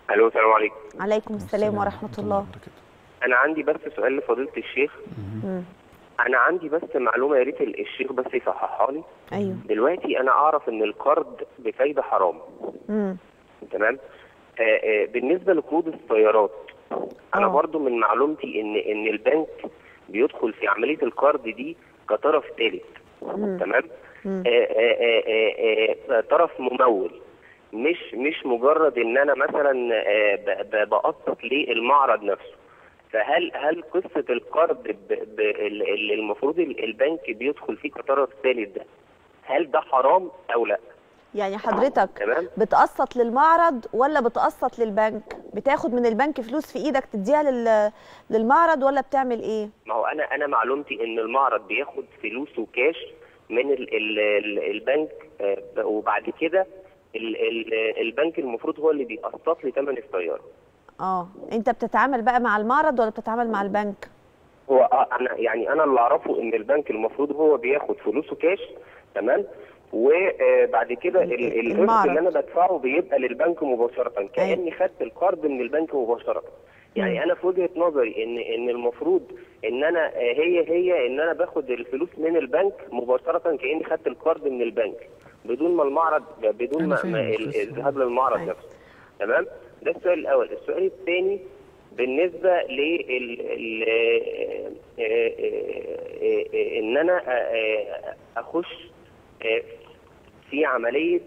الو السلام عليكم عليكم السلام ورحمه الله انا عندي بس سؤال لفضيله الشيخ مم. انا عندي بس معلومه يا ريت الشيخ بس يصححها لي ايوه دلوقتي انا اعرف ان القرض بفايده حرام مم. تمام آه آه بالنسبه لقروض السيارات انا آه. برضو من معلومتي ان ان البنك بيدخل في عمليه القرض دي كطرف ثالث تمام مم. آه آه آه آه آه طرف ممول مش مش مجرد ان انا مثلا آه ب- ب- بقسط للمعرض نفسه فهل هل قصه القرض ب- ب- ال- ال- المفروض ال- البنك بيدخل فيه كطرف ثالث ده هل ده حرام او لا؟ يعني حضرتك تمام بتقسط للمعرض ولا بتقسط للبنك بتاخد من البنك فلوس في ايدك تديها لل... للمعرض ولا بتعمل ايه ما هو انا انا معلومتي ان المعرض بياخد فلوسه كاش من ال ال ال البنك آه، وبعد كده ال ال البنك المفروض هو اللي بيقسط لي ثمن السياره اه انت بتتعامل بقى مع المعرض ولا بتتعامل مع البنك هو آه، انا يعني انا اللي اعرفه ان البنك المفروض هو بياخد فلوسه كاش تمام وبعد كده ال- ال- القسط المعرض. اللي انا بدفعه بيبقى للبنك مباشره كاني خدت القرض من البنك مباشره يعني انا في وجهه نظري ان ان المفروض ان انا آه، هي هي ان انا باخد الفلوس من البنك مباشره كاني خدت القرض من البنك بدون ما المعرض بدون أنا ما, فاهم ما ال- القصة. الذهاب للمعرض أيوة. نفسه تمام ده السؤال الاول السؤال الثاني بالنسبه لل ال- آه، آه، آه، ان انا آه، اخش آه، في عمليه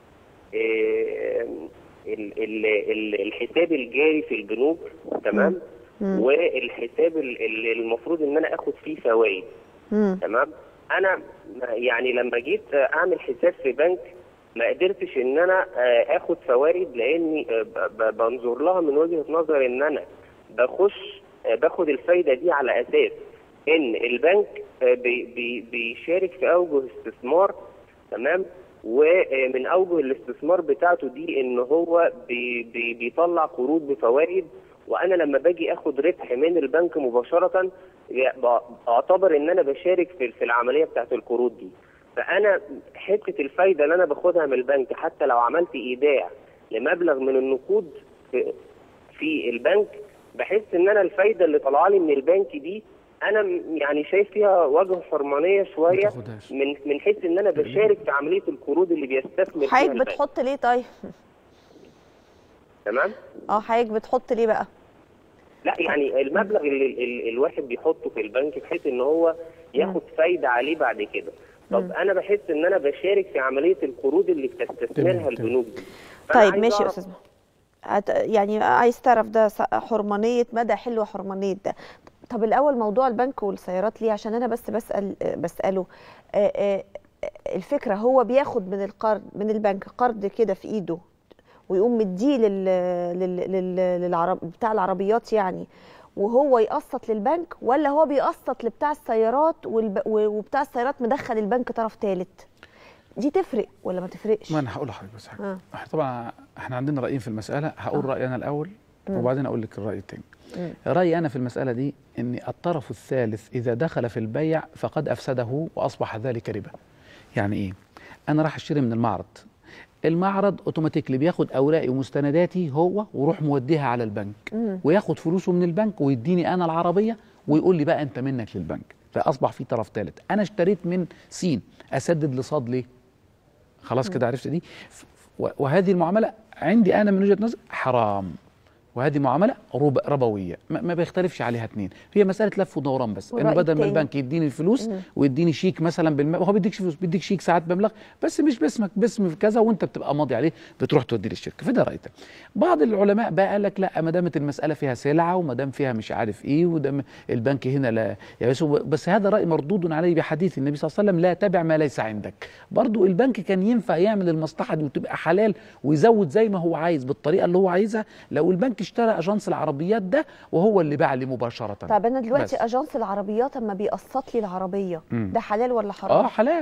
آه، ال- ال- ال- الحساب الجاري في البنوك تمام مم. والحساب ال- ال- المفروض ان انا اخد فيه فوائد مم. تمام انا ما- يعني لما جيت اعمل حساب في بنك ما قدرتش ان انا آه، اخد فوائد لاني آه، ب- ب- بنظر لها من وجهه نظر ان انا بخش آه، باخد الفايده دي على اساس ان البنك آه، بي- بي- بيشارك في اوجه استثمار تمام ومن اوجه الاستثمار بتاعته دي ان هو بي بي بيطلع قروض بفوائد وانا لما باجي اخد ربح من البنك مباشره ب- اعتبر ان انا بشارك في في العمليه بتاعت القروض دي فانا حته الفايده اللي انا باخدها من البنك حتى لو عملت ايداع لمبلغ من النقود في, في البنك بحس ان انا الفايده اللي طالعه لي من البنك دي انا م- يعني شايف فيها وجه حرمانيه شويه ما تاخدهاش. من من حيث ان انا بشارك في عمليه القروض اللي بيستثمر فيها حضرتك البنك بتحط ليه طيب تمام اه حضرتك بتحط ليه بقى لا يعني المبلغ اللي ال- الواحد بيحطه في البنك بحيث ان هو ياخد فايده عليه بعد كده طب انا بحس ان انا بشارك في عمليه القروض اللي بتستثمرها تمام، البنوك دي فأنا طيب عايز ماشي يا أعرف- استاذ محمد. هت- يعني عايز تعرف ده س- حرمانيه مدى حلوه حرمانيه ده طب الاول موضوع البنك والسيارات ليه عشان انا بس بسال بساله آه، آه، الفكره هو بياخد من القرض من البنك قرض كده في ايده ويقوم مديه لل, لل... لل... للعرب بتاع العربيات يعني وهو يقسط للبنك ولا هو بيقسط لبتاع السيارات والب... وبتاع السيارات مدخل البنك طرف ثالث دي تفرق ولا ما تفرقش ما انا هقول لحضرتك بس حاجه آه. احنا طبعا احنا عندنا رايين في المساله هقول آه. رايي انا الاول وبعدين اقول لك الراي الثاني مم. رايي انا في المساله دي ان الطرف الثالث اذا دخل في البيع فقد افسده واصبح ذلك ربا يعني ايه انا راح اشتري من المعرض المعرض اوتوماتيكلي بياخد اوراقي ومستنداتي هو ويروح موديها على البنك مم. وياخد فلوسه من البنك ويديني انا العربيه ويقول لي بقى انت منك للبنك فاصبح في طرف ثالث انا اشتريت من سين اسدد لصاد ليه خلاص كده عرفت دي ف- و- وهذه المعامله عندي انا من وجهه نظري حرام وهذه معامله رب ربويه ما, ما بيختلفش عليها اثنين هي مساله لف ودوران بس انه والرأي بدل ما التاني؟ البنك يديني الفلوس ويديني شيك مثلا بالم... هو بيديكش فلوس بيديك شيك ساعات بمبلغ بس مش باسمك باسم كذا وانت بتبقى ماضي عليه بتروح توديه للشركه فده رايي ده. بعض العلماء بقى قال لك لا ما دامت المساله فيها سلعه وما دام فيها مش عارف ايه ودام البنك هنا لا يعني بس, بس هذا راي مردود عليه بحديث النبي صلى الله عليه وسلم لا تبع ما ليس عندك برضو البنك كان ينفع يعمل المصلحه دي وتبقى حلال ويزود زي ما هو عايز بالطريقه اللي هو عايزها لو البنك اشترى اجانس العربيات ده وهو اللي باع لي مباشره طب انا دلوقتي بس. اجانس العربيات اما بيقسط لي العربيه مم. ده حلال ولا حرام اه حلال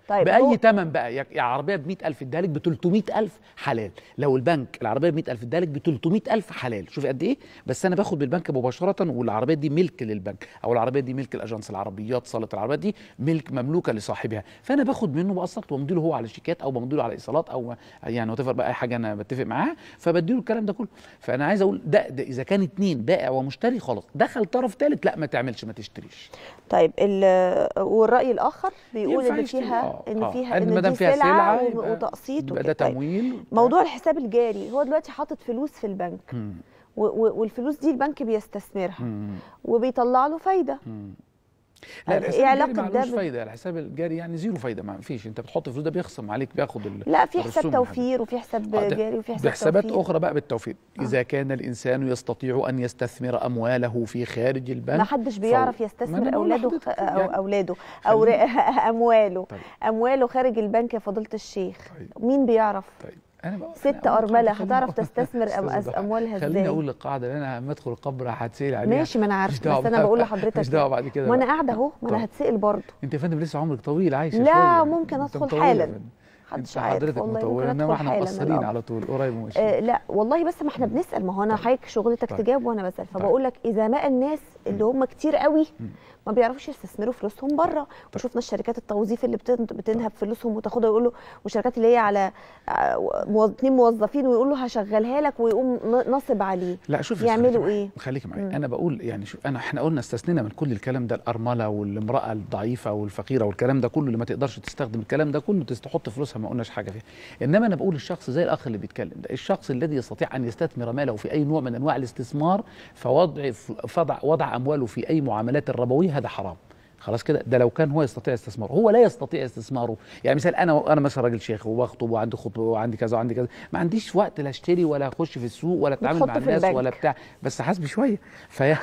طيب هو- باي ثمن بقى يا يا عربيه ب 100000 اديها لك ب 300000 حلال لو البنك العربيه ب 100000 اديها لك ب 300000 حلال شوفي قد ايه بس انا باخد بالبنك مباشره والعربيه دي ملك للبنك او العربيه دي ملك الاجانس العربيات صاله العربيات دي ملك مملوكه لصاحبها فانا باخد منه بقسط وبمضي له هو على شيكات او بمضي له على ايصالات او يعني وات بقى اي حاجه انا بتفق معاها فبدي له الكلام ده كله فانا عايز اقول ده, ده اذا كان اتنين بائع ومشتري خلاص دخل طرف ثالث لا ما تعملش ما تشتريش طيب ال- والراي الاخر بيقول ينفع ان يشتري. فيها آه، ان آه. فيها إن ما ان دام دي فيها سلعه سلعة و- يبقى- وتقسيط يبقى وكده ده طيب. تمويل موضوع الحساب الجاري هو دلوقتي حاطط فلوس في البنك مم. و- و- والفلوس دي البنك بيستثمرها مم. وبيطلع له فايده مم. ايه لا الحساب علاقة الجاري ده معلوش بال- فايده الحساب الجاري يعني زيرو فايده ما فيش انت بتحط الفلوس ده بيخصم عليك بياخد ال... لا في حساب الرسوم والحاجات. توفير وفي حساب آه، ده- جاري وفي حساب بحسابات توفير. اخرى بقى بالتوفير اذا كان الانسان يستطيع ان يستثمر امواله في خارج البنك ما حدش فهو- بيعرف ما يستثمر أنا بقول اولاده لحضرتك او يعني اولاده او خلينا- ر- امواله طيب. امواله خارج البنك يا فضيله الشيخ طيب. مين بيعرف طيب انا بقى ست أنا أقول أرملة قاعدة، خليني هتعرف أقول- تستثمر أم- أستاذة ضحى، أموالها خليني إزاي؟ اقول القاعده اللي انا لما ادخل القبر هتسال عليها ماشي ما انا مش عارفه دعوة بس انا بقى- بقول لحضرتك مش دعوه بعد كده ما انا بقى. قاعده اهو ما طيب. انا هتسال برضه انت يا فندم لسه عمرك طويل عايشه لا، شوية. ممكن أنت أدخل مطولة حالاً. يا فندم. محدش انت عارف حضرتك والله مطوله ممكن انما ادخل احنا حالا مقصرين آه. على طول قريب وماشي آه لا والله بس ما احنا بنسال ما هو انا حضرتك شغلتك طيب. تجاوب وانا بسال فبقول لك اذا ما الناس اللي هم كتير قوي ما بيعرفوش يستثمروا فلوسهم بره وشفنا الشركات التوظيف اللي بتن- بتنهب فلوسهم وتاخدها ويقول له والشركات اللي هي على آه، موظ- اتنين موظفين ويقول له هشغلها لك ويقوم ن- نصب عليه لا شوف يعملوا ايه؟ خليك معايا انا بقول يعني شوف انا احنا قلنا استثنينا من كل الكلام ده الارمله والامراه الضعيفه والفقيره والكلام ده كله اللي ما تقدرش تستخدم الكلام ده كله تحط فلوسها ما قلناش حاجه فيها انما انا بقول الشخص زي الاخ اللي بيتكلم ده الشخص الذي يستطيع ان يستثمر ماله في اي نوع من انواع الاستثمار فوضع فضع وضع امواله في اي معاملات الربويه هذا حرام خلاص كده ده لو كان هو يستطيع استثماره هو لا يستطيع استثماره يعني مثال انا انا مثلا راجل شيخ وبخطب وعندي خطبه وعندي كذا وعندي كذا ما عنديش وقت لا اشتري ولا اخش في السوق ولا اتعامل بتحط مع في الناس البنك. ولا بتاع بس حاسبي شويه فيعني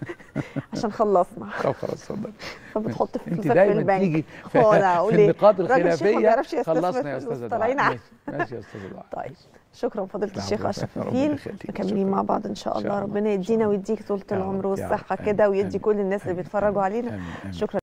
عشان خلصنا طب خلاص اتفضل فبتحط انت فلوسك في دايما البنك تيجي في, هو أنا هقول في إيه؟ النقاط راجل الشيخ ما الخلافيه بيعرفش يستثمر خلصنا يا فلوس، استاذه طالعين دعاء على- ماشي ماشي يا استاذه دعاء طيب شكرا فضيله لا، الشيخ ربنا اشرف يخليك، الدين ربنا يخليك. مكملين شكراً. مع بعض ان شاء إن شاء الله الله. ربنا إن شاء يدينا الله. ويديك طول يا رب، العمر يا رب. والصحه آمين، كده ويدي آمين، كل الناس اللي آمين، بيتفرجوا آمين، علينا آمين، آمين. شكرا